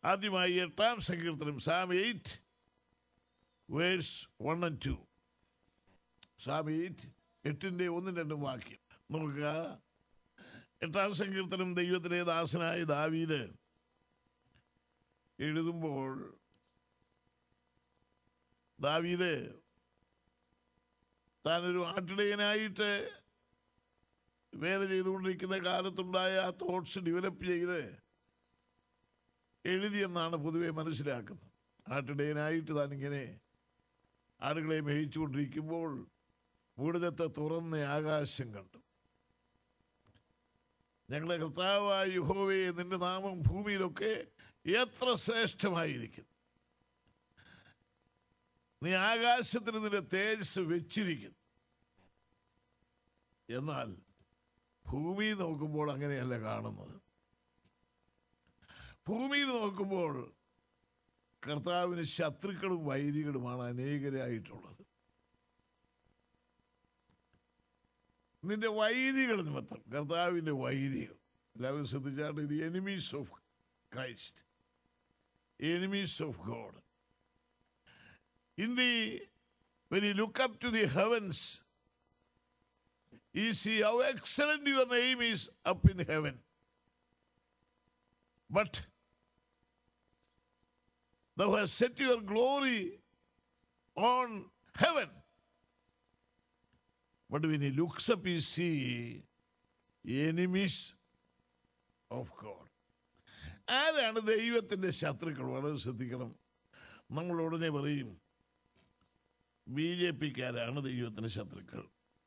ആദ്യമായി എട്ടാം സങ്കീർത്തനം psalm eight verse one and two psalm eight എട്ടിൻ്റെ ഒന്നും രണ്ടും വാക്യം നോക്കുക എട്ടാം സങ്കീർത്തനം ദൈവത്തിലെ ദാസനായ ദാവീദ് എഴുതുമ്പോൾ ദാവീദ് താനൊരു ആട്ടിടയനായിട്ട് വേല ചെയ്തുകൊണ്ടിരിക്കുന്ന കാലത്തുണ്ടായ ആ തോട്ട്സ് ഡെവലപ്പ് ചെയ്ത് എഴുതിയെന്നാണ് പൊതുവെ മനസ്സിലാക്കുന്നത് ആട്ടിടയനായിട്ട് താൻ ഇങ്ങനെ ആടുകളെ മേയിച്ചുകൊണ്ടിരിക്കുമ്പോൾ മൂടലത്തെ തുറന്ന ആകാശം കണ്ടു ഞങ്ങളുടെ കർത്താവായ യുഹോവയെ നിന്റെ നാമം ഭൂമിയിലൊക്കെ എത്ര ശ്രേഷ്ഠമായിരിക്കുന്നു നീ ആകാശത്തിന് നിന്റെ തേജസ് വെച്ചിരിക്കുന്നു എന്നാൽ ഭൂമി നോക്കുമ്പോൾ അങ്ങനെയല്ല കാണുന്നത് ഭൂമിയിൽ നോക്കുമ്പോൾ കർത്താവിന് ശത്രുക്കളും വൈരികളുമാണ് അനേകരായിട്ടുള്ളത് നിന്റെ വൈരികൾ നിമിത്തം കർത്താവിൻ്റെ വൈരികൾ എല്ലാവരും ശ്രദ്ധിച്ചാട്ട് ഇത് enemies of Christ enemies of God in the when you look up to the heavens you see how excellent your name is up in heaven. But thou hast set your glory on heaven. But when he looks up, he see enemies of God. ആരാണ് ദൈവത്തിൻ്റെ ശത്രുക്കൾ വളരെ ശ്രദ്ധിക്കണം നമ്മൾ ഉടനെ പറയും B J പിക്കാരാണ് ദൈവത്തിൻ്റെ ശത്രുക്കൾ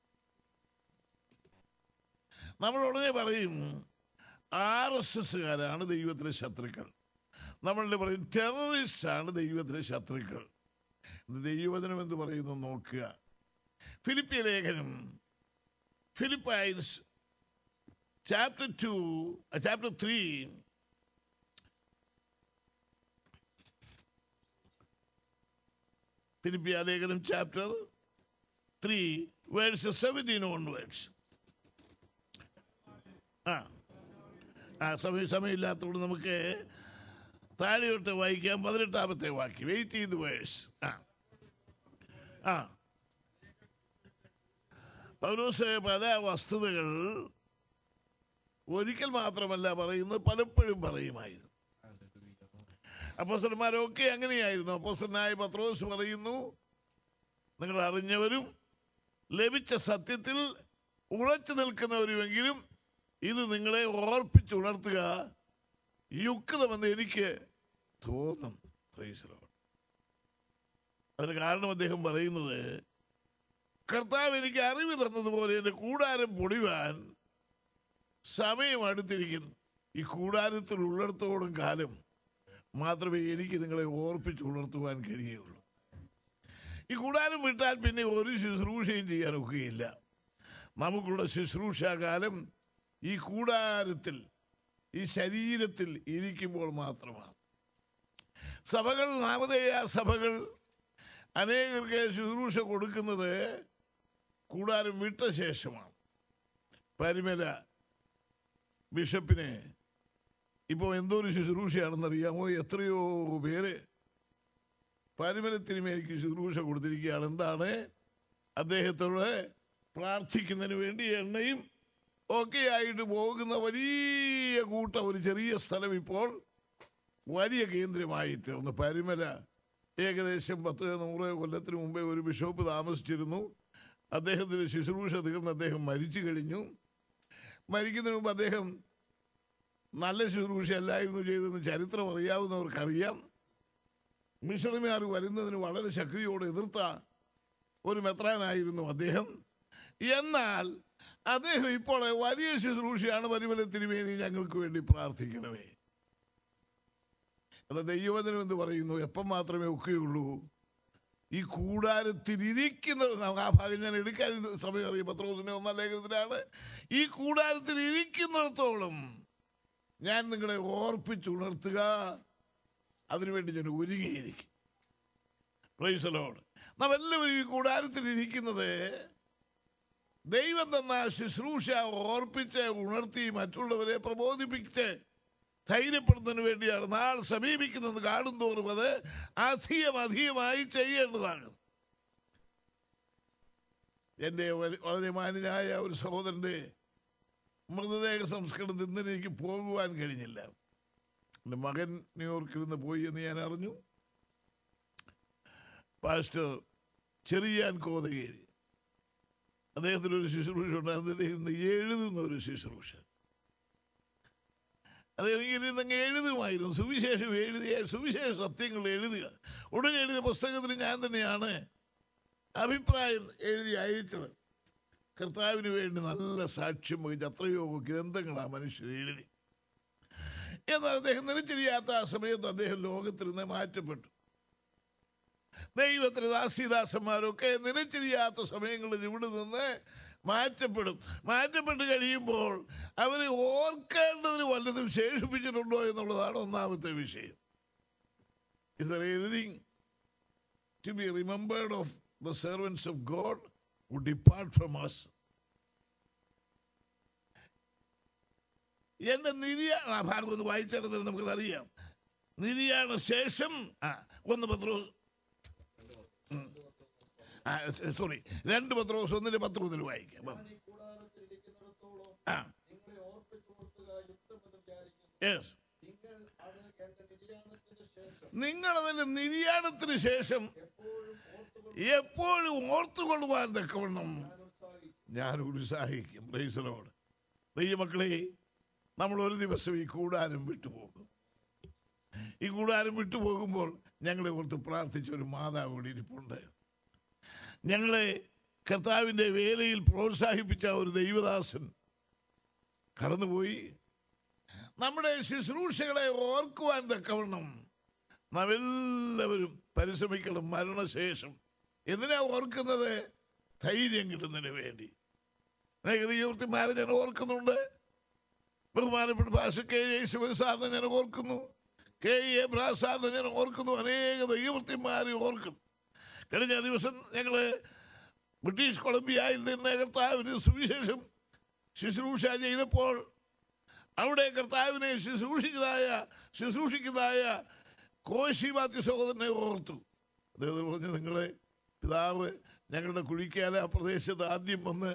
നമ്മൾ ഉടനെ പറയും ആർ എസ് എസ്സുകാരാണ് ദൈവത്തിലെ ശത്രുക്കൾ നമ്മളുടെ പറയും ടെററിസ്റ്റ് ആണ് ദൈവത്തിലെ ശത്രുക്കൾ ഇത് ദൈവവചനം എന്ന് പറയുന്നു നോക്കുക ഫിലിപ്പിയ ലേഖനം Philippians chapter two chapter three ഫിലിപ്പിയ ലേഖനം chapter three verse seventeen on verse ആ ആ സമയം സമയമില്ലാത്തതുകൊണ്ട് നമുക്ക് താഴെയോട്ട് വായിക്കാം പതിനെട്ടാമത്തെ വാക്യം വെയിറ്റ് ചെയ്ത് വേഴ്സ് ആ ആ പൗലോസ് പല വസ്തുതകൾ ഒരിക്കൽ മാത്രമല്ല പറയുന്നത് പലപ്പോഴും പറയുമായിരുന്നു അപ്പോസ്റ്റന്മാരൊക്കെ അങ്ങനെയായിരുന്നു അപ്പോസ്റ്റനായ പത്രോസ് പറയുന്നു നിങ്ങൾ അറിഞ്ഞവരും ലഭിച്ച സത്യത്തിൽ ഉറച്ചു നിൽക്കുന്നവരുമെങ്കിലും ഇത് നിങ്ങളെ ഓർപ്പിച്ചുണർത്തുക യുക്തമെന്ന് എനിക്ക് തോന്നുന്നു Praise the Lord. അതിന് കാരണം അദ്ദേഹം പറയുന്നത് കർത്താവ് എനിക്ക് അറിവ് തന്നതുപോലെ എൻ്റെ കൂടാരം പൊടിവാൻ സമയം അടുത്തിരിക്കുന്നു ഈ കൂടാരത്തിൽ ഉള്ളിടത്തോളം കാലം മാത്രമേ എനിക്ക് നിങ്ങളെ ഓർപ്പിച്ച് ഉണർത്തുവാൻ കഴിയുകയുള്ളൂ ഈ കൂടാരം വിട്ടാൽ പിന്നെ ഒരു ശുശ്രൂഷയും ചെയ്യാൻ ഒക്കുകയില്ല നമുക്കുള്ള ശുശ്രൂഷാകാലം ഈ കൂടാരത്തിൽ ഈ ശരീരത്തിൽ ഇരിക്കുമ്പോൾ മാത്രമാണ് സഭകൾ നാമധേയ സഭകൾ അനേകർക്ക് ശുശ്രൂഷ കൊടുക്കുന്നത് കൂടാരം വിട്ട ശേഷമാണ് പരിമല ബിഷപ്പിനെ ഇപ്പോൾ എന്തോ ഒരു ശുശ്രൂഷയാണെന്നറിയാമോ എത്രയോ പേര് പരിമലത്തിനുമേലേക്ക് ശുശ്രൂഷ കൊടുത്തിരിക്കുകയാണ് എന്താണ് അദ്ദേഹത്തോട് പ്രാർത്ഥിക്കുന്നതിന് വേണ്ടി എണ്ണയും ഒക്കെ ആയിട്ട് പോകുന്ന വലിയ കൂട്ടം ഒരു ചെറിയ സ്ഥലം ഇപ്പോൾ വലിയ കേന്ദ്രമായി തീർന്നു പരിമല ഏകദേശം പത്ത് നൂറ് കൊല്ലത്തിന് മുമ്പേ ഒരു ബിഷപ്പ് താമസിച്ചിരുന്നു അദ്ദേഹത്തിന് ശുശ്രൂഷ തീർന്ന് അദ്ദേഹം മരിച്ചു കഴിഞ്ഞു മരിക്കുന്നതിന് മുമ്പ് അദ്ദേഹം നല്ല ശുശ്രൂഷ അല്ലായിരുന്നു ചെയ്തതെന്ന് ചരിത്രം അറിയാവുന്നവർക്കറിയാം മിഷണറിമാർ വരുന്നതിന് വളരെ ശക്തിയോടെ എതിർത്ത ഒരു മെത്രാനായിരുന്നു അദ്ദേഹം എന്നാൽ അദ്ദേഹം ഇപ്പോൾ വലിയ ശുശ്രൂഷയാണ് പരിമലത്തിന് വേണ്ടി ഞങ്ങൾക്ക് വേണ്ടി പ്രാർത്ഥിക്കണമേ എന്നാൽ ദൈവവചനം എന്ന് പറയുന്നു എപ്പം മാത്രമേ ഒക്കെയുള്ളൂ ഈ കൂടാരത്തിലിരിക്കുന്ന നമുക്ക് ആ ഭാഗം ഞാൻ എടുക്കാൻ സമയം അറിയാം പത്രോസിനെ ഒന്നാം ലേഖനത്തിലാണ് ഈ കൂടാരത്തിൽ ഇരിക്കുന്നിടത്തോളം ഞാൻ നിങ്ങളെ ഓർപ്പിച്ചുണർത്തുക അതിനുവേണ്ടി ഞാൻ ഒരുങ്ങിയിരിക്കും പ്രൈസലോട് നാം എല്ലാവരും ഈ കൂടാരത്തിൽ ഇരിക്കുന്നത് ദൈവം തന്ന ശുശ്രൂഷ ഓർപ്പിച്ച് ഉണർത്തി മറ്റുള്ളവരെ പ്രബോധിപ്പിച്ച് ധൈര്യപ്പെടുന്നതിന് വേണ്ടിയാണ് നാൾ സമീപിക്കുന്നത് കാണുന്തോറും അത് അധികം അധികമായി ചെയ്യേണ്ടതാണ് എൻ്റെ വല- വളരെ മാന്യനായ ഒരു സഹോദരൻ്റെ മൃതദേഹ സംസ്കരണത്തിൽ ഇന്നലെ എനിക്ക് പോകുവാൻ കഴിഞ്ഞില്ല എൻ്റെ മകൻ ന്യൂയോർക്കിൽ നിന്ന് പോയി എന്ന് ഞാൻ അറിഞ്ഞു പാസ്റ്റർ ചെറിയാൻ കോതകേരി അദ്ദേഹത്തിന് ഒരു ശുശ്രൂഷ ഉണ്ടായിരുന്നു അദ്ദേഹം ഇന്ന് എഴുതുന്ന ഒരു ശുശ്രൂഷ അദ്ദേഹം ഇങ്ങനെ ഇരുന്നങ്ങ് എഴുതുമായിരുന്നു സുവിശേഷം എഴുതിയ സുവിശേഷ സത്യങ്ങൾ എഴുതുക ഉടനെ എഴുതിയ പുസ്തകത്തിന് ഞാൻ തന്നെയാണ് അഭിപ്രായം എഴുതി അയച്ചത് കർത്താവിന് വേണ്ടി നല്ല സാക്ഷ്യം വഹിച്ച് അത്രയോ ഗ്രന്ഥങ്ങളാണ് മനുഷ്യർ എഴുതി എന്നാൽ അദ്ദേഹം നിലച്ചിരിയാത്ത ആ സമയത്ത് അദ്ദേഹം ലോകത്തിൽ നിന്ന് മാറ്റപ്പെട്ടു ദൈവത്തിന് ദാസിദാസന്മാരൊക്കെ നിലച്ചിരിയാത്ത സമയങ്ങളിൽ ഇവിടെ നിന്ന് മാറ്റപ്പെടും മാറ്റപ്പെട്ട് കഴിയുമ്പോൾ അവർ ഓർക്കേണ്ടതിന് വല്ലതും ശേഷിപ്പിച്ചിട്ടുണ്ടോ എന്നുള്ളതാണ് ഒന്നാമത്തെ വിഷയം is there anything to be remembered of the servants of God who depart from us. എന്റെ നിര്യാ ആ ഭാഗം ഒന്ന് വായിച്ചെടുത്തത് നമുക്കതറിയാം നിര്യാണ ശേഷം ആ ഒന്ന് പത്രോസ് ഉം. ആ സോറി രണ്ട് പത്രോസ് ഒന്നിന് പത്ത് മുതൽ വായിക്കാം ഉം. ഈ കൂടാരത്തിലിരിക്കുന്നിടത്തോളം ആ നിങ്ങളെ ഓർപ്പിച്ചു കൊടുക്കുക യുക്തമെന്ന് വിചാരിക്കുന്നു യെസ് നിങ്ങൾ അത് എന്റെ നിര്യാണത്തിന് ശേഷം നിങ്ങളതിന്റെ നിര്യാണത്തിന് ശേഷം എപ്പോഴും ഓർത്തുകൊണ്ട് എപ്പോഴും ഓർത്തുകൊള്ളുവാൻ തക്കവണ്ണം ഞാൻ ഉത്സാഹിക്കും ഞാൻ ഉത്സാഹിക്കും പ്രൈസലോട് ദൈവമക്കളെ നമ്മൾ ഒരു ദിവസം ഈ കൂടാരം വിട്ടുപോകും ഈ കൂടാരം വിട്ടുപോകുമ്പോൾ ഞങ്ങളെ ഓർത്ത് പ്രാർത്ഥിച്ച ഒരു മാതാവ് കൂടി ഇരിപ്പുണ്ട് ഞങ്ങളെ കർത്താവിൻ്റെ വേലയിൽ പ്രോത്സാഹിപ്പിച്ച ഒരു ദൈവദാസൻ കടന്നുപോയി നമ്മുടെ ശുശ്രൂഷകളെ ഓർക്കുവാൻ തക്കവണ്ണം നാം എല്ലാവരും പരിശ്രമിക്കണം മരണശേഷം എന്തിനാ ഓർക്കുന്നത് ധൈര്യം കിട്ടുന്നതിന് വേണ്ടി ദൈവത്തിമാരെ ഞാൻ ഓർക്കുന്നുണ്ട് ബഹുമാനപ്പെട്ട ഭാഷ കെ യേശുവൻ സാറിനെ ഞാൻ ഓർക്കുന്നു കെ എ ബ്രാ സാറിനെ ഞാൻ ഓർക്കുന്നു അനേക ദൈവത്തിമാരെ ഓർക്കുന്നു കഴിഞ്ഞ ദിവസം ഞങ്ങൾ ബ്രിട്ടീഷ് കൊളംബിയയിൽ നിന്ന് കർത്താവിന് സുവിശേഷം ശുശ്രൂഷ ചെയ്തപ്പോൾ അവിടെ കർത്താവിനെ ശുശ്രൂഷിച്ചതായ ശുശ്രൂഷിക്കുന്നതായ കോശി മാത്യു സഹോദരനെ ഓർത്തു അദ്ദേഹം പറഞ്ഞു നിങ്ങളെ പിതാവ് ഞങ്ങളുടെ കുഴിക്കാല പ്രദേശത്ത് ആദ്യം വന്ന്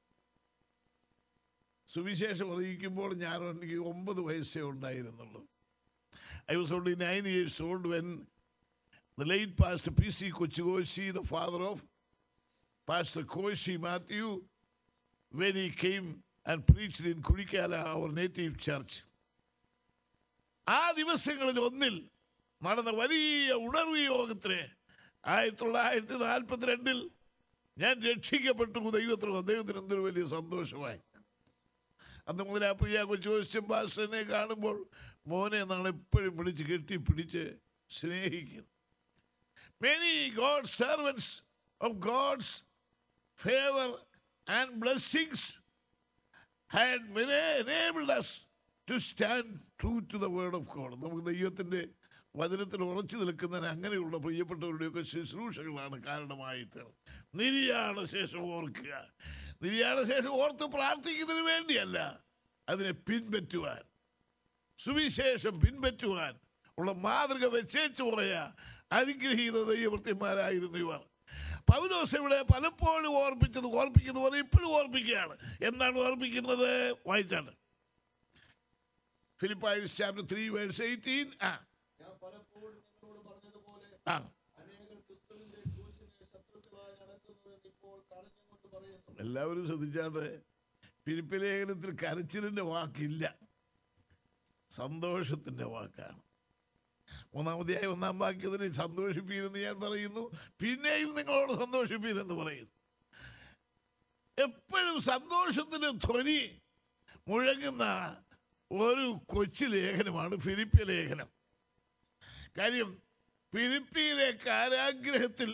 സുവിശേഷം അറിയിക്കുമ്പോൾ ഞാൻ എനിക്ക് ഒമ്പത് വയസ്സേ ഉണ്ടായിരുന്നുള്ളൂ I was only nine years old when the late pastor P C Kochukoshy the father of pastor Koshy Mathew when he came and preached in Kuzhikkala our native church ആ ദിവസങ്ങളിൽ ഒന്നിൽ നടന്ന വലിയ ഉണർവ് യോഗത്തിന് ആയിരത്തി തൊള്ളായിരത്തി നാൽപ്പത്തിരണ്ടിൽ ഞാൻ രക്ഷിക്കപ്പെട്ടു ദൈവത്തിനും അദ്ദേഹത്തിന് എന്തൊരു വലിയ സന്തോഷമായി അന്ന് മുതൽ ആ പ്രിയ കൊച്ചുവശം പാസ്റ്ററിനെ കാണുമ്പോൾ മോനെ നമ്മൾ എപ്പോഴും വിളിച്ച് കെട്ടിപ്പിടിച്ച് സ്നേഹിക്കുന്നു many God servants of God's favour and blessings had enabled us to stand true to the word of God. നമുക്ക് ദൈവത്തിൻ്റെ വചനത്തിൽ ഉറച്ചു നിൽക്കുന്നതിന് അങ്ങനെയുള്ള പ്രിയപ്പെട്ടവരുടെയൊക്കെ ശുശ്രൂഷകളാണ് കാരണമായിട്ട് നിര്യാണ ശേഷം ഓർക്കുക നിര്യാണ ശേഷം ഓർത്ത് പ്രാർത്ഥിക്കുന്നതിന് വേണ്ടിയല്ല അതിനെ പിൻപറ്റുവാൻ സുവിശേഷം പിൻപറ്റുവാൻ ഉള്ള മാതൃക വെച്ചേച്ചു പോയ അനുഗ്രഹീത ദൈവവൃത്തിമാരായിരുന്നു ഇവർ പൗലോസ് ഇവിടെ പലപ്പോഴും ഓർപ്പിച്ചത് ഓർപ്പിക്കുന്ന പോലെ ഇപ്പോഴും ഓർപ്പിക്കുകയാണ് എന്താണ് ഓർപ്പിക്കുന്നത് വായിച്ചാണ് Philippians chapter three verse eighteen ആ ഞാൻ പലപ്പോഴും നിങ്ങളോട് പറഞ്ഞതുപോലെ ആ അനേകർ ക്രിസ്തുവിന്റെ ക്രൂശിനെ ശത്രുക്കളായി നടക്കുന്നുവെന്ന് ഇപ്പോൾ കരഞ്ഞുകൊണ്ട് പറയുന്നു എല്ലാവരും ശ്രദ്ധിച്ചാണ്ട് ഫിലിപ്പ് ലേഖനത്തിൽ കരച്ചിലിൻ്റെ വാക്കില്ല സന്തോഷത്തിൻ്റെ വാക്കാണ് മൂന്നാമതെയായി ഒന്നാം വാക്യത്തിന് സന്തോഷിപ്പീരെന്ന് ഞാൻ പറയുന്നു പിന്നെയും നിങ്ങളോട് സന്തോഷിപ്പീരെന്ന് പറയുന്നു എപ്പോഴും സന്തോഷത്തിൻ്റെ ധ്വനി മുഴങ്ങുന്ന ഒരു കൊച്ചു ലേഖനമാണ് ഫിലിപ്പിയ ലേഖനം കാര്യം ഫിലിപ്പിയിലെ കാരാഗ്രഹത്തിൽ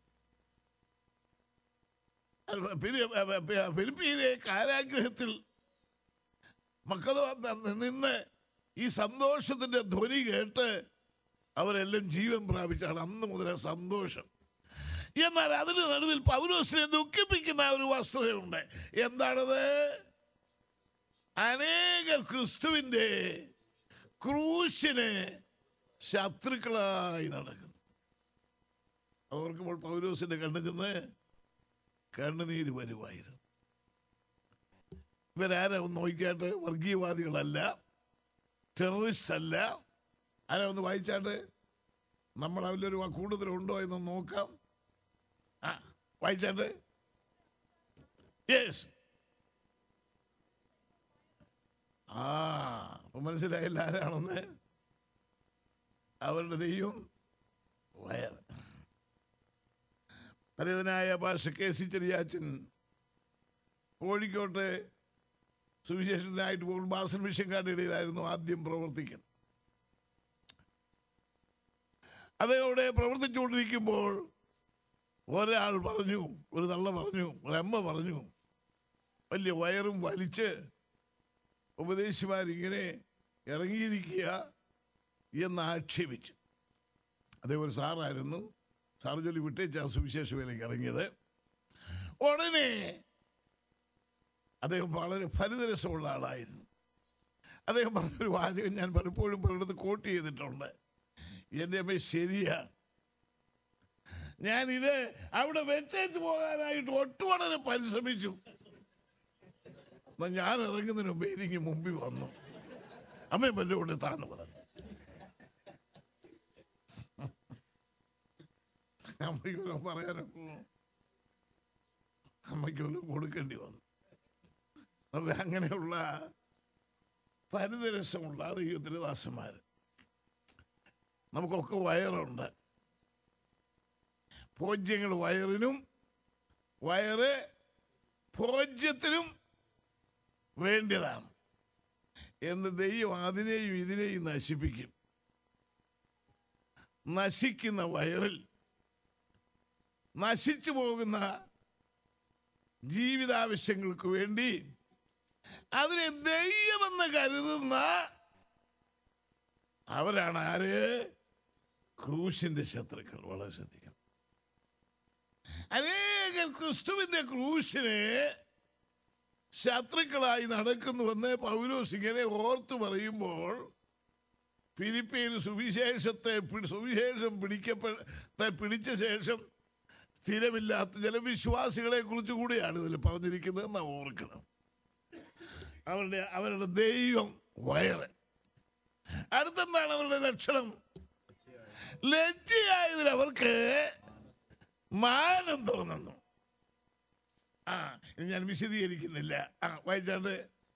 ഫിലി- ഫിലിപ്പീനിലെ കാരാഗ്രഹത്തിൽ മക്കളോ നിന്ന് ഈ സന്തോഷത്തിന്റെ ധ്വനി കേട്ട് അവരെല്ലാം ജീവൻ പ്രാപിച്ചാണ് അന്ന് മുതൽ ആ സന്തോഷം എന്നാൽ അതിന് നടുവിൽ പൗലോസിനെ ദുഃഖിപ്പിക്കുന്ന ഒരു വസ്തുതയുണ്ട് എന്താണത് അനേക ക്രിസ്തുവിൻ്റെ ക്രൂശിനെ ശത്രുക്കളായി നടക്കുന്നു അവർക്കുമ്പോൾ പൗലോസിന്റെ കണ്ണിൽ നിന്ന് കണ്ണുനീര് വരുമായിരുന്നു ഇവരാരാ ഒന്ന് നോക്കിയാട്ട് വർഗീയവാദികളല്ല ടെററിസ്റ്റ് അല്ല ആരാ ഒന്ന് വായിച്ചാട്ട് നമ്മൾ അതിലൊരു കൂടുതലുണ്ടോ എന്ന് നോക്കാം ആ വായിച്ചാട്ട് യെസ് ആ അപ്പൊ മനസ്സിലായില്ല ആരാണെന്ന് അവരുടെ ദൈവം വയർ പരേതനായ ഭാഷ കെ സി ചെറിയാച്ചൻ കോഴിക്കോട്ട് സുവിശേഷത്തിനായിട്ട് പോകുമ്പോൾ ബാസൻ മിഷൻ ഇടയിലായിരുന്നു ആദ്യം പ്രവർത്തിക്കുന്നത് അതോടെ പ്രവർത്തിച്ചുകൊണ്ടിരിക്കുമ്പോൾ ഒരാൾ പറഞ്ഞു ഒരു തള്ള പറഞ്ഞു ഒരമ്മ പറഞ്ഞു വലിയ വയറും വലിച്ച് ഉപദേശിമാരിങ്ങനെ ഇറങ്ങിയിരിക്കുക എന്ന് ആക്ഷേപിച്ചു അതേ ഒരു സാറായിരുന്നു സാറ് ജോലി വിട്ടേച്ച് ആ സുവിശേഷ വേലയ്ക്ക് ഇറങ്ങിയത് ഉടനെ അദ്ദേഹം വളരെ ഫലിതരസമുള്ള ആളായിരുന്നു അദ്ദേഹം പറഞ്ഞൊരു വാചകം ഞാൻ പലപ്പോഴും പലയിടത്ത് കോട്ട് ചെയ്തിട്ടുണ്ട് എൻ്റെ അമ്മ ശരിയാ ഞാൻ ഇത് അവിടെ വെച്ചേച്ച് പോകാനായിട്ട് ഒട്ടുവളരെ പരിശ്രമിച്ചു എന്നാ ഞാൻ ഇറങ്ങുന്നതിന് മുമ്പ് ഇതിങ്ങി മുമ്പിൽ വന്നു അമ്മയും വല്ലോണ്ട് താന്ന് പറഞ്ഞു അമ്മയ്ക്ക് വല്ലതും പറയാനൊക്കെ അമ്മയ്ക്ക് വല്ലതും കൊടുക്കേണ്ടി വന്നു അപ്പൊ അങ്ങനെയുള്ള പരിതരസമുള്ള ദൈവത്തിന് ദാസന്മാർ നമുക്കൊക്കെ വയറുണ്ട് ഭോജ്യങ്ങൾ വയറിനും വയറ് ഭോജ്യത്തിനും വേണ്ടതാണ് എന്ന് ദൈവം അതിനെയും ഇതിനെയും നശിപ്പിക്കും നശിക്കുന്ന വയറിൽ നശിച്ചു പോകുന്ന ജീവിതാവശ്യങ്ങൾക്ക് വേണ്ടി അതിനെ ദൈവമെന്ന് കരുതുന്ന അവരാണ് ആര് ക്രൂശിന്റെ ശത്രുക്കൾ വളരെ ശ്രദ്ധിക്കണം അനേകം ക്രിസ്തുവിന്റെ ക്രൂശിനെ ശത്രുക്കളായി നടക്കുന്നുവെന്ന് പൗലോസ് ഇങ്ങനെ ഓർത്തു പറയുമ്പോൾ ഫിലിപ്പീൻ സുവിശേഷത്തെ പി- സുവിശേഷം പിടിക്കപ്പെട്ട പിടിച്ച ശേഷം സ്ഥിരമില്ലാത്ത ചില വിശ്വാസികളെ കുറിച്ച് കൂടിയാണ് ഇതിൽ പറഞ്ഞിരിക്കുന്നത് നാം ഓർക്കണം അവരുടെ അവരുടെ ദൈവം വയറ് അടുത്തെന്താണ് അവരുടെ ലക്ഷണം ലജ്ജയായതിൽ അവർക്ക് മാനം തുറന്നു ആ ഇനി ഞാൻ വിശദീകരിക്കുന്നില്ല ആ വായിച്ചാണ്ട്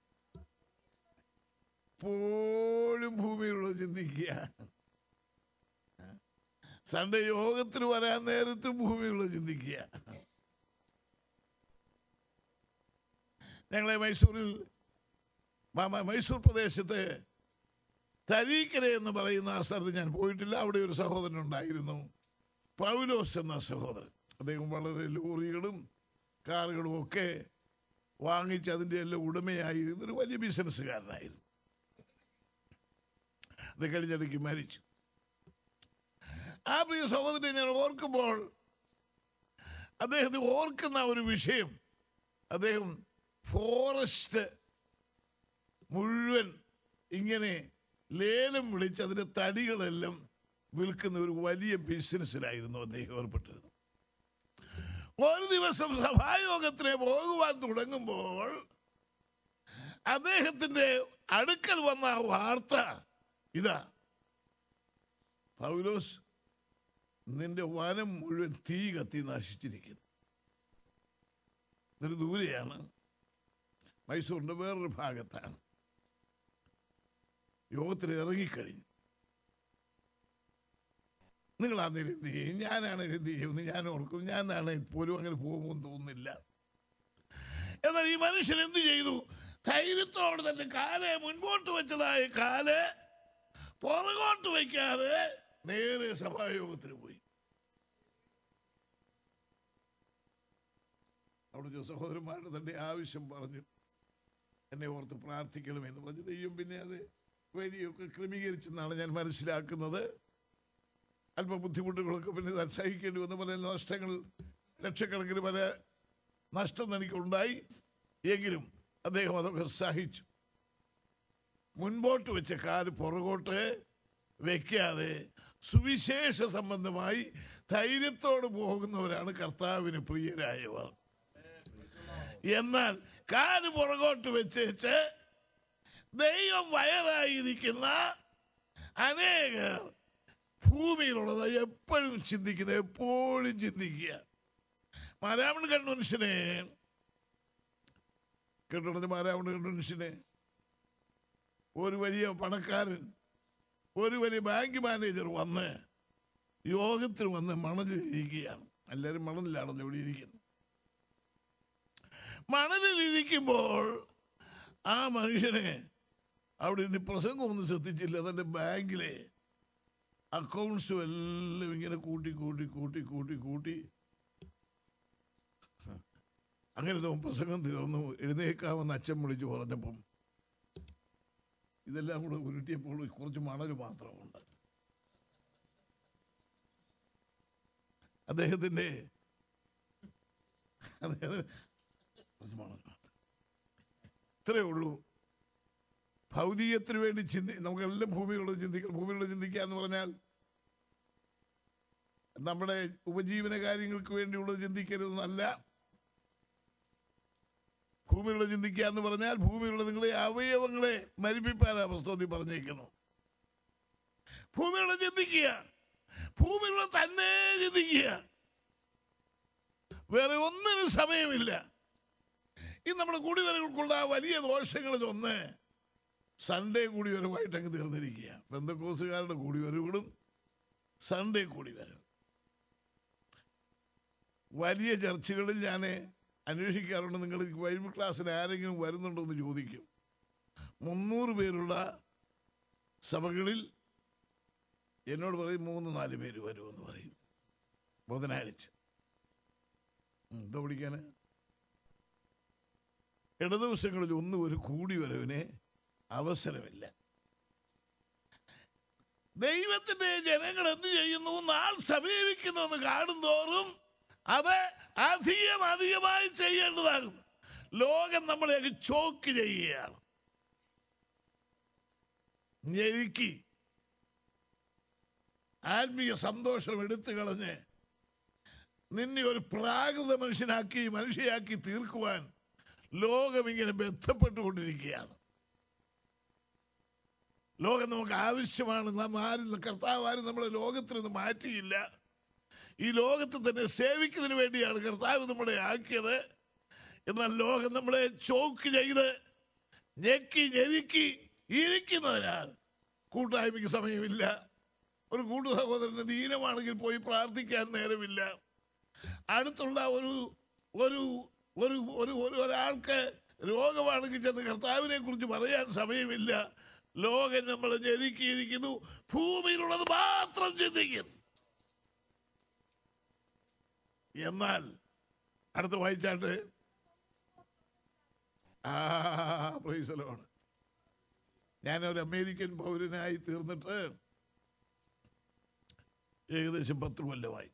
പോലും ഭൂമിയിലുള്ളത് ചിന്തിക്കുക സൺഡേ യോഗത്തിന് വരാൻ നേരത്ത് ഭൂമിയുള്ളത് ചിന്തിക്കുക ഞങ്ങളെ മൈസൂരിൽ മ- മ- മൈസൂർ പ്രദേശത്ത് തരീക്കര എന്ന് പറയുന്ന ആ സ്ഥലത്ത് ഞാൻ പോയിട്ടില്ല അവിടെ ഒരു സഹോദരൻ ഉണ്ടായിരുന്നു പൗലോസ് എന്ന സഹോദരൻ അദ്ദേഹം വളരെ ലോറികളും കാറുകളും ഒക്കെ വാങ്ങിച്ച് അതിൻ്റെ എല്ലാം ഉടമയായിരുന്നു ഒരു വലിയ ബിസിനസ്സുകാരനായിരുന്നു അത് കഴിഞ്ഞിടയ്ക്ക് മരിച്ചു ആ പ്രിയ സഹോദരനെ ഞാൻ ഓർക്കുമ്പോൾ അദ്ദേഹത്തെ ഓർക്കുന്ന ഒരു വിഷയം അദ്ദേഹം ഫോറസ്റ്റ് മുഴുവൻ ഇങ്ങനെ ലേലം വിളിച്ച് അതിൻ്റെ തടികളെല്ലാം വിൽക്കുന്ന ഒരു വലിയ ബിസിനസ്സിലായിരുന്നു അദ്ദേഹം ഏർപ്പെട്ടിരുന്നത് ഒരു ദിവസം സഭായോഗത്തിന് പോകുവാൻ തുടങ്ങുമ്പോൾ അദ്ദേഹത്തിന്റെ അടുക്കൽ വന്ന ആ വാർത്ത ഇതാ പൗലോസ് നിന്റെ വനം മുഴുവൻ തീ കത്തി നശിച്ചിരിക്കുന്നു ഇതൊരു ദൂരെയാണ് മൈസൂറിന്റെ വേറൊരു ഭാഗത്താണ് യോഗത്തിൽ ഇറങ്ങിക്കഴിഞ്ഞു നിങ്ങൾ അന്നേരം എന്ത് ചെയ്യും ഞാനാണ് എന്ത് ചെയ്യുമെന്ന് ഞാൻ ഓർക്കുന്നു ഞാനാണ് പോലും അങ്ങനെ പോകുമെന്ന് തോന്നുന്നില്ല എന്നാൽ ഈ മനുഷ്യൻ എന്ത് ചെയ്തു ധൈര്യത്തോടെ തന്നെ കാലെ മുൻപോട്ട് വെച്ചതായ കാല് പുറകോട്ട് വയ്ക്കാതെ നേരെ സഭായോഗത്തിന് പോയി അവിടെ സഹോദരന്മാരുടെ തന്റെ ആവശ്യം പറഞ്ഞു എന്നെ ഓർത്ത് പ്രാർത്ഥിക്കണമെന്ന് പറഞ്ഞു ദൈവം പിന്നെ അത് വരിയൊക്കെ ക്രമീകരിച്ചെന്നാണ് ഞാൻ മനസ്സിലാക്കുന്നത് അല്പ ബുദ്ധിമുട്ടുകളൊക്കെ പിന്നെ താൻ സഹിക്കേണ്ടി വന്ന പല നഷ്ടങ്ങൾ ലക്ഷക്കണക്കിന് പല നഷ്ടം എനിക്കുണ്ടായി എങ്കിലും അദ്ദേഹം അതൊക്കെ സഹിച്ചു മുൻപോട്ട് വെച്ച കാല് പുറകോട്ട് വെക്കാതെ സുവിശേഷ സംബന്ധമായി ധൈര്യത്തോട് പോകുന്നവരാണ് കർത്താവിന് പ്രിയരായവർ എന്നാൽ കാല് പുറകോട്ട് വെച്ചേച്ച് ദൈവം വയറായിരിക്കുന്ന അനേകർ ഭൂമിയിലുള്ളത് എപ്പോഴും ചിന്തിക്കുന്നത് എപ്പോഴും ചിന്തിക്കുക മാരാമൺ കൺവെൻഷനെ കേട്ടോ മാരാമൺ കൺവെൻഷനെ ഒരു വലിയ പണക്കാരൻ ഒരു വലിയ ബാങ്ക് മാനേജർ വന്ന് യോഗത്തിന് വന്ന് മണലിൽ ഇരിക്കുകയാണ് എല്ലാവരും മണലിലാണല്ലോ ഇവിടെ ഇരിക്കുന്നത് മണലിൽ ഇരിക്കുമ്പോൾ ആ മനുഷ്യനെ അവിടെ ഇനി പ്രസംഗമൊന്നും ശ്രദ്ധിച്ചില്ല തൻ്റെ ബാങ്കിലെ അക്കൗണ്ട്സും എല്ലാം ഇങ്ങനെ കൂട്ടി കൂട്ടി കൂട്ടി കൂട്ടി കൂട്ടി അങ്ങനെ പ്രസംഗം തീർന്നു എഴുന്നേക്കാമെന്ന് അച്ഛൻ വിളിച്ചു പറഞ്ഞപ്പം ഇതെല്ലാം കൂടെ ഉരുട്ടിയപ്പോൾ കുറച്ച് മണൽ മാത്രമുണ്ട് അദ്ദേഹത്തിൻ്റെ അദ്ദേഹത്തിന് കുറച്ച് മണൽ മാത്രം ഇത്രയേ ഉള്ളൂ ഭൗതികത്തിന് വേണ്ടി ചിന്തി നമുക്കെല്ലാം ഭൂമിയിലുള്ളത് ചിന്തിക്കണം ഭൂമിയിലുള്ളത് ചിന്തിക്കുക എന്ന് പറഞ്ഞാൽ നമ്മുടെ ഉപജീവന കാര്യങ്ങൾക്ക് വേണ്ടിയുള്ളത് ചിന്തിക്കരുതെന്നല്ല ഭൂമിയിലുള്ള ചിന്തിക്കുക എന്ന് പറഞ്ഞാൽ ഭൂമിയിലുള്ള നിങ്ങളെ അവയവങ്ങളെ മരിപ്പിപ്പാനാ പുസ്തകത്തിൽ പറഞ്ഞേക്കുന്നു ഭൂമിയുള്ള ചിന്തിക്കുക ഭൂമിയുള്ള തന്നെ ചിന്തിക്കുക വേറെ ഒന്നിനും സമയമില്ല ഈ നമ്മുടെ കുടിവരകൾക്കുള്ള ആ വലിയ ദോഷങ്ങളിൽ ഒന്ന് സൺഡേ കൂടിവരവായിട്ട് അങ്ങ് തീർന്നിരിക്കുക ബന്ധക്കോസുകാരുടെ കൂടിവരവുകളും സൺഡേ കൂടിവരവ് വലിയ ചർച്ചകളിൽ ഞാൻ അന്വേഷിക്കാറുണ്ട് നിങ്ങൾ ബൈബിൾ ക്ലാസ്സിന് ആരെങ്കിലും വരുന്നുണ്ടോ എന്ന് ചോദിക്കും മുന്നൂറ് പേരുള്ള സഭകളിൽ എന്നോട് പറയും മൂന്ന് നാല് പേര് വരുമെന്ന് പറയും ബുധനാഴ്ച ഉം, എന്താ പിടിക്കാൻ ഇടദിവസങ്ങളിൽ ഒന്നും ഒരു കൂടി വരവിന് അവസരമില്ല ദൈവത്തിന്റെ ജനങ്ങൾ എന്ത് ചെയ്യുന്നു നാൾ സമീപിക്കുന്നു എന്ന് കാണും തോറും അത് അധികം അധികമായി ചെയ്യേണ്ടതാകുന്നു ലോകം നമ്മളെ അങ്ങ് ചോക്ക് ചെയ്യുകയാണ് ഞെരുക്കി ആത്മീയ സന്തോഷം എടുത്തു കളഞ്ഞ് നിന്നെ ഒരു പ്രാകൃത മനുഷ്യനാക്കി മനുഷ്യയാക്കി തീർക്കുവാൻ ലോകം ഇങ്ങനെ ബന്ധപ്പെട്ടുകൊണ്ടിരിക്കുകയാണ് ലോകം നമുക്ക് ആവശ്യമാണ് നാം ആരും കർത്താവ് ആരും നമ്മളെ ലോകത്തിൽ നിന്ന് മാറ്റിയില്ല ഈ ലോകത്ത് തന്നെ സേവിക്കുന്നതിന് വേണ്ടിയാണ് കർത്താവ് നമ്മളെ ആക്കിയത് എന്നാൽ ലോകം നമ്മളെ ചോക്ക് ചെയ്ത് ഞെക്കി ഞെരുക്കി ഇരിക്കുന്നതിനാൽ കൂട്ടായ്മയ്ക്ക് സമയമില്ല ഒരു കൂട്ടു സഹോദരന് ദീനമാണെങ്കിൽ പോയി പ്രാർത്ഥിക്കാൻ നേരമില്ല അടുത്തുള്ള ഒരു ഒരു ഒരു ഒരു ഒരു ഒരാൾക്ക് രോഗമാണെങ്കിൽ ചെന്ന് കർത്താവിനെ കുറിച്ച് പറയാൻ സമയമില്ല ലോകം നമ്മളെ ഞെരുക്കിയിരിക്കുന്നു ഭൂമിയിലുള്ളത് മാത്രം ചിന്തിക്കുന്നു എന്നാൽ അടുത്ത് വായിച്ചാട്ട് ആ പ്രൈസലോണ് ഞാനൊരു അമേരിക്കൻ പൗരനായി തീർന്നിട്ട് ഏകദേശം പത്ത് കൊല്ലമായി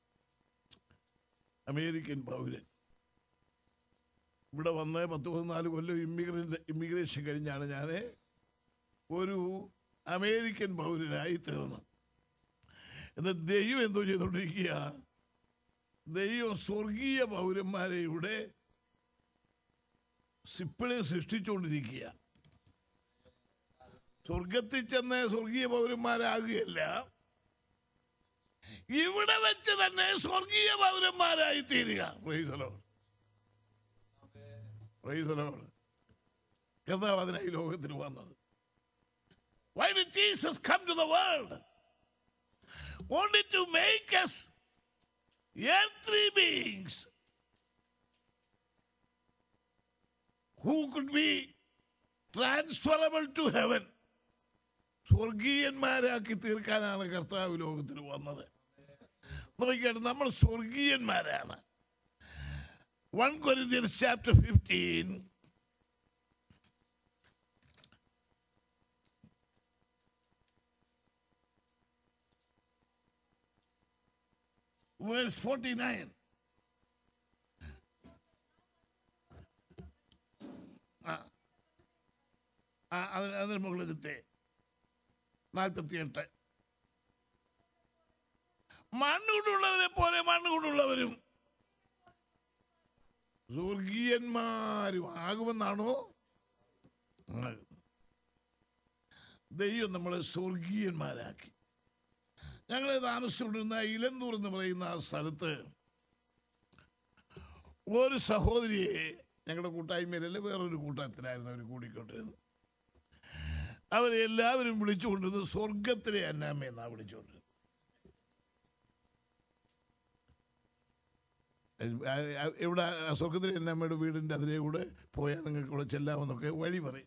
അമേരിക്കൻ പൗരൻ ഇവിടെ വന്ന് പത്ത് പതിനാല് കൊല്ലം ഇമ്മിഗ്രൻ്റ് ഇമ്മിഗ്രേഷൻ കഴിഞ്ഞാണ് ഞാൻ ഒരു അമേരിക്കൻ പൗരനായി തീർന്നത് എന്നാൽ ദൈവം എന്തോ ചെയ്തുകൊണ്ടിരിക്കുക ദൈവം സ്വർഗീയ പൗരന്മാരെ ഇവിടെ സിപ്പിളെ സൃഷ്ടിച്ചുകൊണ്ടിരിക്കുക സ്വർഗത്തിൽ ചെന്ന് സ്വർഗീയ പൗരന്മാരാകുകയല്ല ഇവിടെ വെച്ച് തന്നെ സ്വർഗീയ പൗരന്മാരായി തീരുക പ്രൈസലോട് പ്രൈസലോട് കർത്താവ് അതിനായി ലോകത്തിന് വന്നത് Why did Jesus come to the world? Only to make us earthly beings who could be transferable to heaven. സ്വർഗീയന്മാരാക്കി തീർക്കാനാണ് കർത്താവ് ലോകത്തിന് വന്നത് നോക്കിയാൽ നമ്മൾ സ്വർഗീയന്മാരാണ് one Corinthians chapter fifteen verse 49. ആ. ആ, അതിന് അതിന് മുകളിലത്തെ നാൽപ്പത്തിയെട്ട് മണ്ണുകൊണ്ടുള്ളവരെ പോലെ മണ്ണുകൊണ്ടുള്ളവരും സ്വർഗീയന്മാരും ആകുമെന്നാണോ ആകും. ദൈവം നമ്മളെ സ്വർഗീയന്മാരാക്കി ഞങ്ങളെ താമസിച്ചുകൊണ്ടിരുന്ന ഇലന്തൂർ എന്ന് പറയുന്ന ആ സ്ഥലത്ത് ഒരു സഹോദരിയെ ഞങ്ങളുടെ കൂട്ടായ്മയിലല്ല വേറൊരു കൂട്ടത്തിലായിരുന്നു അവർ കൂടിക്കൊണ്ടിരുന്നത് അവരെ എല്ലാവരും വിളിച്ചുകൊണ്ടിരുന്നത് സ്വർഗത്തിലെ അന്നാമ്മ എന്നാ വിളിച്ചുകൊണ്ടിരുന്നത് ആ- ആ- ഇവിടെ ആ സ്വർഗത്തിലെ അന്നാമ്മയുടെ വീടിൻ്റെ അതിലേ കൂടെ പോയാൽ നിങ്ങൾക്ക് ഇവിടെ ചെല്ലാമെന്നൊക്കെ വഴി പറയും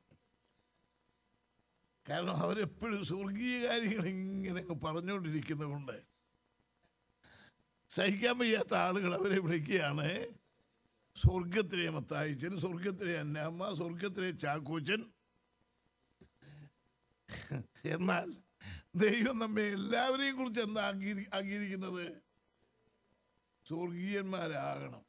കാരണം അവരെപ്പോഴും സ്വർഗീയ കാര്യങ്ങൾ ഇങ്ങനെ അങ്ങ് പറഞ്ഞുകൊണ്ടിരിക്കുന്നത് കൊണ്ട് സഹിക്കാൻ വയ്യാത്ത ആളുകൾ അവരെ വിളിക്കുകയാണ് സ്വർഗത്തിലെ മത്തായിച്ചൻ സ്വർഗത്തിലെ അന്നാമ്മ സ്വർഗത്തിലെ ചാക്കോച്ചൻ എന്നാൽ ദൈവം നമ്മെ എല്ലാവരെയും കുറിച്ച് എന്താ അംഗീകരി- അംഗീകരിക്കുന്നത് സ്വർഗീയന്മാരാകണം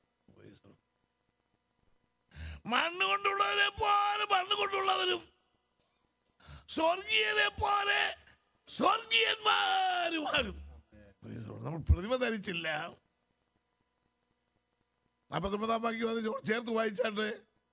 മണ്ണ് കൊണ്ടുള്ളവരെ പോലെ മണ്ണ് കൊണ്ടുള്ളവരും സ്വർഗീയരെ പോലെ സ്വർഗീയന്മാരുമാകും നമ്മൾ പ്രതിമ ധരിച്ചില്ല നാൽപ്പത്തൊമ്പതാം വാക്യം അത് ചോ- ചേർത്ത് വായിച്ചാട്ട്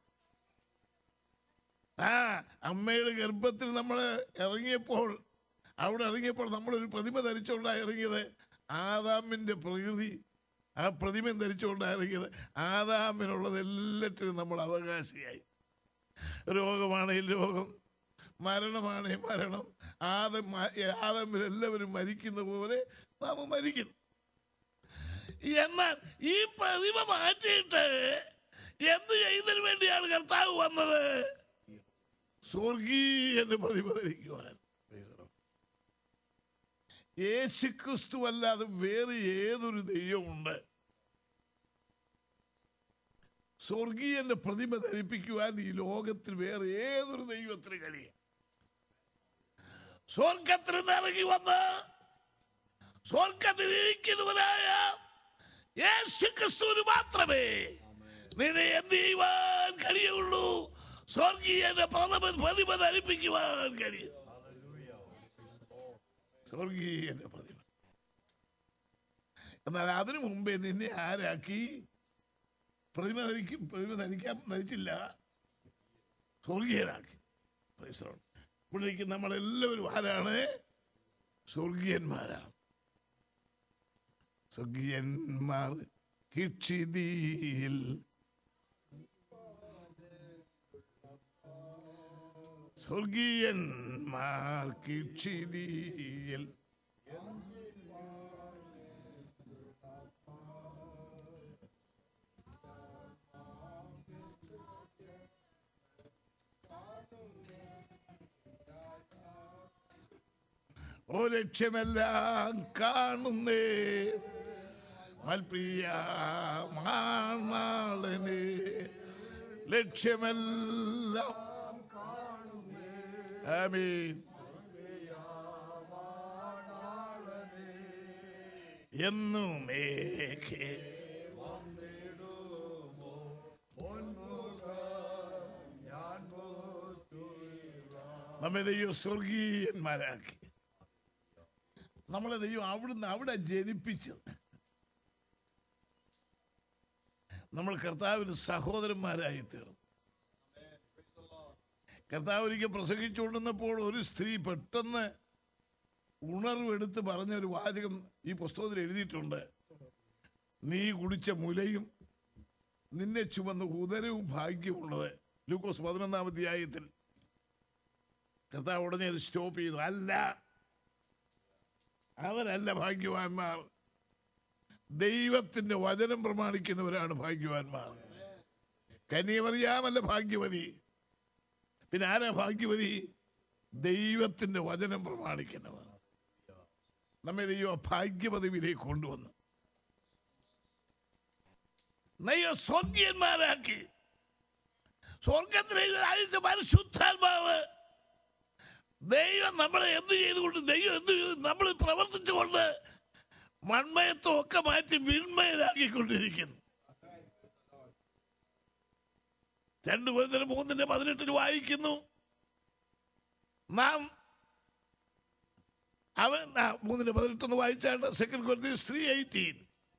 ആ അമ്മയുടെ ഗർഭത്തിൽ നമ്മൾ ഇറങ്ങിയപ്പോൾ അവിടെ ഇറങ്ങിയപ്പോൾ നമ്മളൊരു പ്രതിമ ധരിച്ചുകൊണ്ടാണ് ഇറങ്ങിയത് ആദാമിൻ്റെ പ്രകൃതി ആ പ്രതിമ ധരിച്ചുകൊണ്ടാണ് ഇറങ്ങിയത് ആദാമിനുള്ളത് എല്ലാറ്റിനും നമ്മൾ അവകാശിയായി രോഗമാണെങ്കിൽ രോഗം മരണമാണെങ്കിൽ മരണം ആദം ആദമിൽ എല്ലാവരും മരിക്കുന്ന പോലെ നാം മരിക്കുന്നു എന്നാൽ ഈ പ്രതിമ മാറ്റിയിട്ട് എന്ത് ചെയ്യുന്നതിന് വേണ്ടിയാണ് കർത്താവ് വന്നത് സ്വർഗീയന്റെ പ്രതിമ ധരിക്കുവാൻ യേശുക്രിസ്തു അല്ലാതെ വേറെ ഏതൊരു ദൈവമുണ്ട് സ്വർഗീയന്റെ പ്രതിമ ധരിപ്പിക്കുവാൻ ഈ ലോകത്തിൽ വേറെ ഏതൊരു ദൈവത്തിന് കഴിയും സ്വർഗത്തിൽ നിന്ന് ഇറങ്ങി വന്ന് സ്വർഗത്തിൽ ഇരിക്കുന്നവനായ യേശു ക്രിസ്തുവിന് മാത്രമേ നിന്നെ എന്ത് ചെയ്യുവാൻ കഴിയുള്ളൂ സ്വർഗീയന്റെ പ്രഥമ പ്രതിമ ധരിപ്പിക്കുവാൻ കഴിയും സ്വർഗീയന്റെ പ്രതിമ എന്നാൽ അതിനു മുമ്പേ നിന്നെ ആരാക്കി പ്രതിമ ധരിക്കും പ്രതിമ ധരിക്കാൻ ധരിച്ചില്ല സ്വർഗീയനാക്കി Praise the Lord. ഇവിടേക്ക് നമ്മളെല്ലാവരും ആരാണ് സ്വർഗീയന്മാരാണ് സ്വർഗീയന്മാർ കിക്ഷിതിയിൽ സ്വർഗീയന്മാർ കിക്ഷിതിയിൽ ഓ ലക്ഷ്യമെല്ലാം കാണുന്നേ മൽപ്രിയ മാണാളനെ ലക്ഷ്യമെല്ലാം ആമീൻ എന്നുമേഖേ നമ്മെ ദൈവം സ്വർഗീയന്മാരാക്കി നമ്മളെ ദൈവം അവിടുന്ന് അവിടെ ജനിപ്പിച്ചത് നമ്മൾ കർത്താവിന് സഹോദരന്മാരായി തീർന്നു കർത്താവ് ഒരിക്കൽ പ്രസംഗിച്ചുകൊണ്ടിരുന്നപ്പോൾ ഒരു സ്ത്രീ പെട്ടെന്ന് ഉണർവെടുത്ത് പറഞ്ഞ ഒരു വാചകം ഈ പുസ്തകത്തിൽ എഴുതിയിട്ടുണ്ട് നീ കുടിച്ച മുലയും നിന്നെ ചുമന്ന ഉദരവും ഭാഗ്യമുള്ളത് ലൂക്കോസ് പതിനൊന്നാം അധ്യായത്തിൽ കർത്താവ് ഉടനെ അത് സ്റ്റോപ്പ് ചെയ്തു അല്ല അവരല്ല ഭാഗ്യവാന്മാർ ദൈവത്തിന്റെ വചനം പ്രമാണിക്കുന്നവരാണ് ഭാഗ്യവാന്മാർ കന്യമറിയാമല്ല ഭാഗ്യവതി പിന്നെ ആരാ ഭാഗ്യവതി ദൈവത്തിന്റെ വചനം പ്രമാണിക്കുന്നവർ നമ്മെ ദൈവം ഭാഗ്യപദവിയിലേക്ക് കൊണ്ടുവന്നു ദൈവം സ്വർഗീയന്മാരാക്കി സ്വർഗത്തിലേക്ക് അയച്ച പരിശുദ്ധാത്മാവ് ദൈവം നമ്മളെ എന്ത് ചെയ്തുകൊണ്ട് ദൈവം എന്ത് ചെയ്തു നമ്മൾ പ്രവർത്തിച്ചുകൊണ്ട് മൺമയത്വം ഒക്കെ മാറ്റി വിൺമയരാക്കിക്കൊണ്ടിരിക്കുന്നു രണ്ടു പേരും മൂന്നിന്റെ പതിനെട്ടിന് വായിക്കുന്നു നാം അവൻ ആ, മൂന്നിന്റെ പതിനെട്ടൊന്ന് വായിച്ചാണ് സെക്കൻഡ് കൊറിന്തീസ് ത്രീ എയ്റ്റീൻ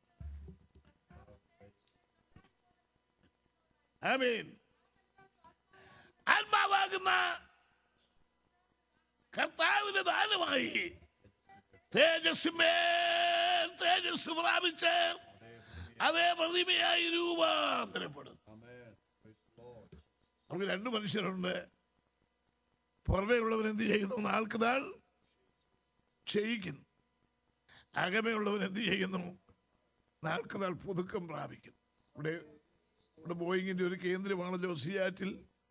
ആമീൻ ആത്മാവാകുന്ന കർത്താവിന്റെ ദാനമായി തേജസ്സിമേൽ തേജസ് പ്രാപിച്ച് അതേ പ്രതിമയായി രൂപാന്തരപ്പെടും നമുക്ക് രണ്ട് മനുഷ്യരുണ്ട് പുറമേ ഉള്ളവൻ എന്ത് ചെയ്യുന്നു നാൾക്ക് നാൾ ചെയ്യിക്കുന്നു അകമേ ഉള്ളവൻ എന്ത് ചെയ്യുന്നു നാൾക്ക് നാൾ പുതുക്കം പ്രാപിക്കുന്നു ഇവിടെ ഇവിടെ ബോയിങ്ങിന്റെ ഒരു കേന്ദ്രമാണല്ലോ സിയാറ്റിൽ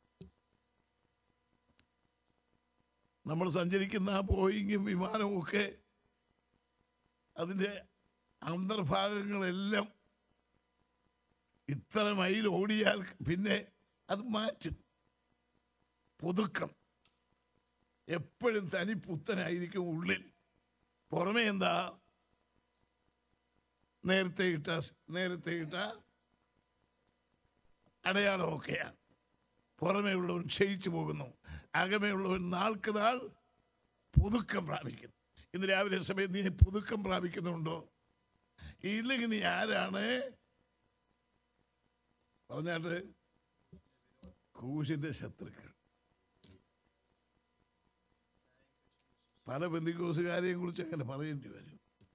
നമ്മൾ സഞ്ചരിക്കുന്ന ആ ബോയിങ്ങും വിമാനവും ഒക്കെ അതിൻ്റെ അന്തർഭാഗങ്ങളെല്ലാം ഇത്ര മൈൽ ഓടിയാൽ പിന്നെ അത് മാറ്റും പുതുക്കം എപ്പോഴും തനി പുത്തനായിരിക്കും ഉള്ളിൽ പുറമേ എന്താ നേരത്തെ ഇട്ട നേരത്തെ ഇട്ട അടയാളമൊക്കെയാ പുറമേ ഉള്ളവൻ ക്ഷയിച്ചു പോകുന്നു അകമേ ഉള്ളവൻ നാൾക്ക് നാൾ പുതുക്കം പ്രാപിക്കുന്നു ഇന്ന് രാവിലെ സമയത്ത് നീ പുതുക്കം പ്രാപിക്കുന്നുണ്ടോ ഇല്ലെങ്കിൽ നീ ആരാണ് പറഞ്ഞാട്ട് ക്രൂശിന്റെ ശത്രുക്കൾ പല ബന്ധിക്കോസുകാരെയും കുറിച്ച് അങ്ങനെ പറയേണ്ടി വരും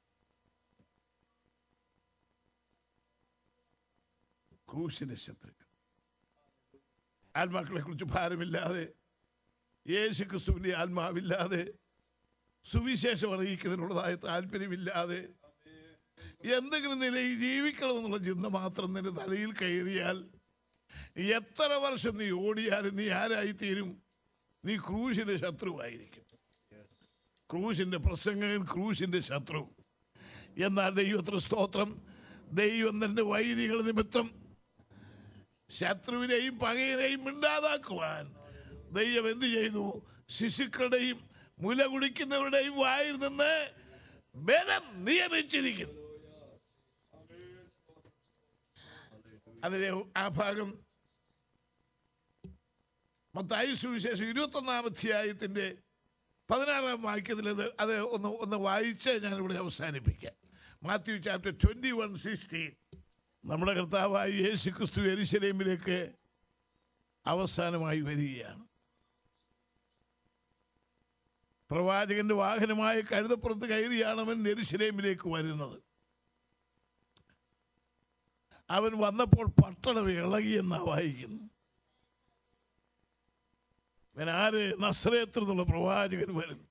ക്രൂശിന്റെ ശത്രുക്കൾ ആത്മാക്കളെ കുറിച്ച് ഭാരമില്ലാതെ യേശു ക്രിസ്തുവിന്റെ ആത്മാവില്ലാതെ സുവിശേഷം അറിയിക്കുന്നതിനുള്ളതായ താല്പര്യമില്ലാതെ എന്തെങ്കിലും നിലയിൽ ജീവിക്കണമെന്നുള്ള ചിന്ത മാത്രം നിന്റെ തലയിൽ കയറിയാൽ എത്ര വർഷം നീ ഓടിയാലും നീ ആരായിത്തീരും നീ ക്രൂശിന്റെ ശത്രുവായിരിക്കും ക്രൂശിന്റെ പ്രസംഗകൻ ക്രൂശിന്റെ ശത്രു എന്നാൽ ദൈവത്തിന് സ്തോത്രം ദൈവം തന്റെ വൈദികൾ നിമിത്തം ശത്രുവിനെയും പകയനെയും മിണ്ടാതാക്കുവാൻ ദൈവം എന്ത് ചെയ്തു ശിശുക്കളുടെയും മുല കുടിക്കുന്നവരുടെയും വായിൽ നിന്ന് ബലം നിയമിച്ചിരിക്കുന്നു അതിലെ ആ ഭാഗം മത്തായി സുവിശേഷം ഇരുപത്തൊന്നാം അധ്യായത്തിന്റെ പതിനാറാം വാക്യത്തിൽ അത് അത് ഒന്ന് ഒന്ന് വായിച്ച് ഞാനിവിടെ അവസാനിപ്പിക്കാം Matthew chapter twenty one sixteen നമ്മുടെ കർത്താവായ യേശു ക്രിസ്തു എരിശലേമിലേക്ക് അവസാനമായി വരികയാണ് പ്രവാചകന്റെ വാഹനമായ കഴുതപ്പുറത്ത് കയറിയാണ് അവൻ എരിശലേമിലേക്ക് വരുന്നത് അവൻ വന്നപ്പോൾ പട്ടണം ഇളകിയെന്നാ വായിക്കുന്നു അവൻ ആര് നസ്രേത്തിൽ നിന്നുള്ള പ്രവാചകൻ വരുന്നു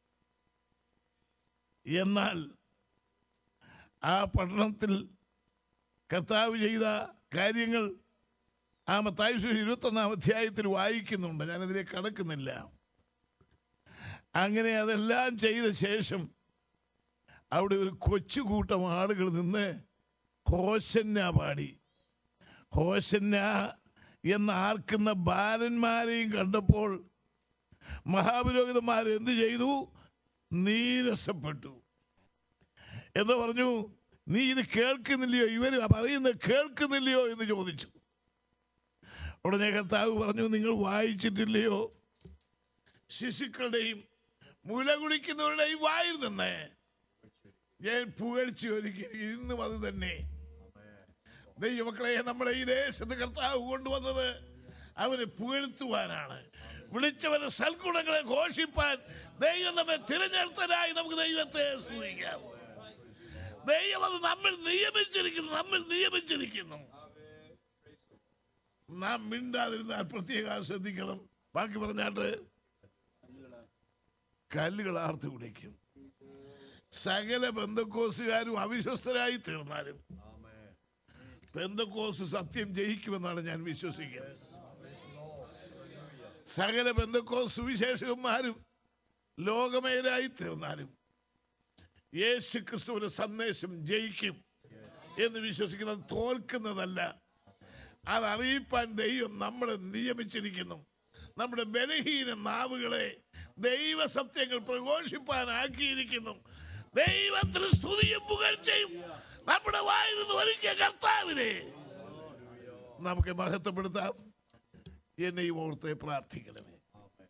എന്നാൽ ആ പട്ടണത്തിൽ കർത്താവ് ചെയ്ത കാര്യങ്ങൾ ആ മത്തായുസു ഇരുപത്തൊന്നാം അധ്യായത്തിൽ വായിക്കുന്നുണ്ട് ഞാനതിലേക്ക് കടക്കുന്നില്ല അങ്ങനെ അതെല്ലാം ചെയ്ത ശേഷം അവിടെ ഒരു കൊച്ചുകൂട്ടം ആളുകൾ നിന്ന് ഹോശന്ന പാടി ഹോശന്ന എന്ന് ആർക്കുന്ന ബാലന്മാരെയും കണ്ടപ്പോൾ മഹാപുരോഹിതന്മാർ എന്ത് ചെയ്തു നീരസപ്പെട്ടു എന്ന് പറഞ്ഞു നീ ഇത് കേൾക്കുന്നില്ലയോ ഇവർ പറയുന്നത് കേൾക്കുന്നില്ലയോ എന്ന് ചോദിച്ചു ഉടനെ കർത്താവ് പറഞ്ഞു നിങ്ങൾ വായിച്ചിട്ടില്ലയോ ശിശുക്കളുടെയും മുല കുടിക്കുന്നവരുടെയും വായിൽ നിന്ന് ഞാൻ പുകഴ്ച ഒരുക്കി ഇന്നും അത് തന്നെ ദൈവമക്കളെ നമ്മുടെ ഈ ദേശത്ത് കർത്താവ് കൊണ്ടുവന്നത് അവരെ പുകഴ്ത്തുവാനാണ് വിളിച്ചവരുടെ സൽഗുണങ്ങളെ ഘോഷിപ്പാൻ ദൈവം നമ്മെ തിരഞ്ഞെടുത്തതായി നമുക്ക് ദൈവത്തെ സ്തുതിക്കാം ദൈവം അത് നമ്മൾ നിയമിച്ചിരിക്കുന്നു നമ്മൾ നിയമിച്ചിരിക്കുന്നു നാം മിണ്ടാതിരുന്നാൽ പ്രത്യേകം ശ്രദ്ധിക്കണം ബാക്കി പറഞ്ഞാട്ട് കല്ലുകൾ ആർത്ത് കുടിക്കും സകല ബന്ധക്കോസുകാരും അവിശ്വസ്തരായി തീർന്നാലും ബന്ധക്കോസ് സത്യം ജയിക്കുമെന്നാണ് ഞാൻ വിശ്വസിക്കുന്നത് സകല ബന്ധക്കോസ് സുവിശേഷകന്മാരും ലോകമേരായി തീർന്നാലും യേശു ക്രിസ്തുവിന്റെ സന്ദേശം ജയിക്കും എന്ന് വിശ്വസിക്കുന്നത് തോൽക്കുന്നതല്ല അത് അറിയിപ്പാൻ ദൈവം നമ്മളെ നിയമിച്ചിരിക്കുന്നു നമ്മുടെ ബലഹീന നാവുകളെ ദൈവസത്യങ്ങൾ പ്രഘോഷിപ്പാനാക്കിയിരിക്കുന്നു ദൈവത്തിന് സ്തുതിയും പുകഴ്ചയും നമ്മുടെ വായിരുന്നു ഒരുക്കിയ കർത്താവിനെ നമുക്ക് മഹത്വപ്പെടുത്താം എന്നെയും ഓർത്തെ പ്രാർത്ഥിക്കണമേ